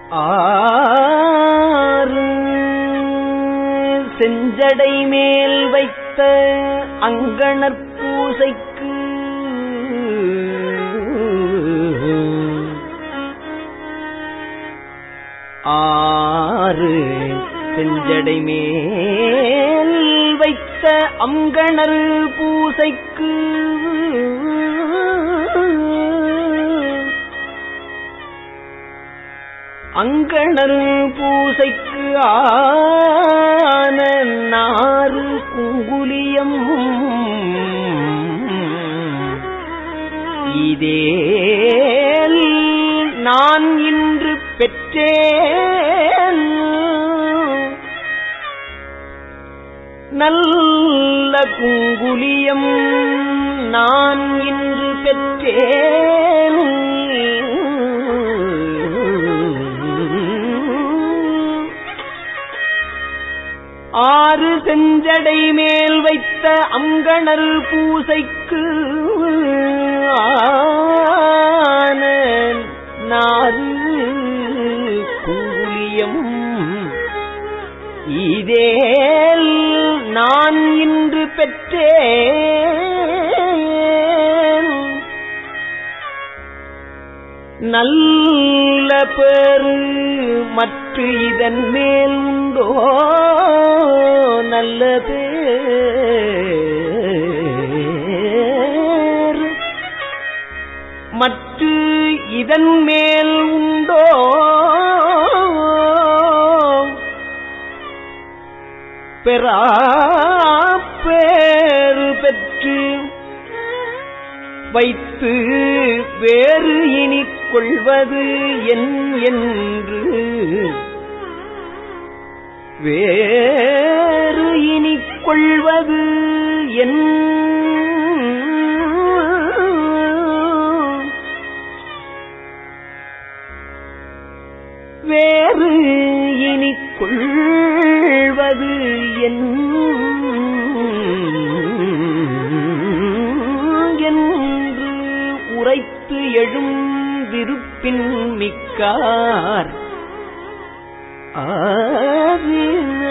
ஆறு செஞ்சடை மேல் வைத்த அங்கணர் பூசைக்கு ஆறு செஞ்சடை மேல் வைத்த அங்கணர் பூசைக்கு அங்கணர் பூசைக்கு ஆன நாறு குங்குலியம் இதேல் நான் இன்று பெற்றேன் நல்ல குங்குலியம் நான் இன்று பெற்றேன் ஆறு செஞ்சடை மேல் வைத்த அங்கணர் பூசைக்கு ஆன நாறு குங்குலியம் இதேல் நான் இன்று பெற்றேன் நல்ல பெரு மற்ற இதன் மேல் உண்டோ நல்ல பேர் மற்ற இதன் மேல் உண்டோ பெறாப்பேறு பெற்று வைத்து வேறு இனி கொள்வது என் என்று வேறு இனி கொள்வது என் வேறு இனி கொள்வது என் என்று உரைத்து எழும் விருப்பின் மிக்கார் ஆறு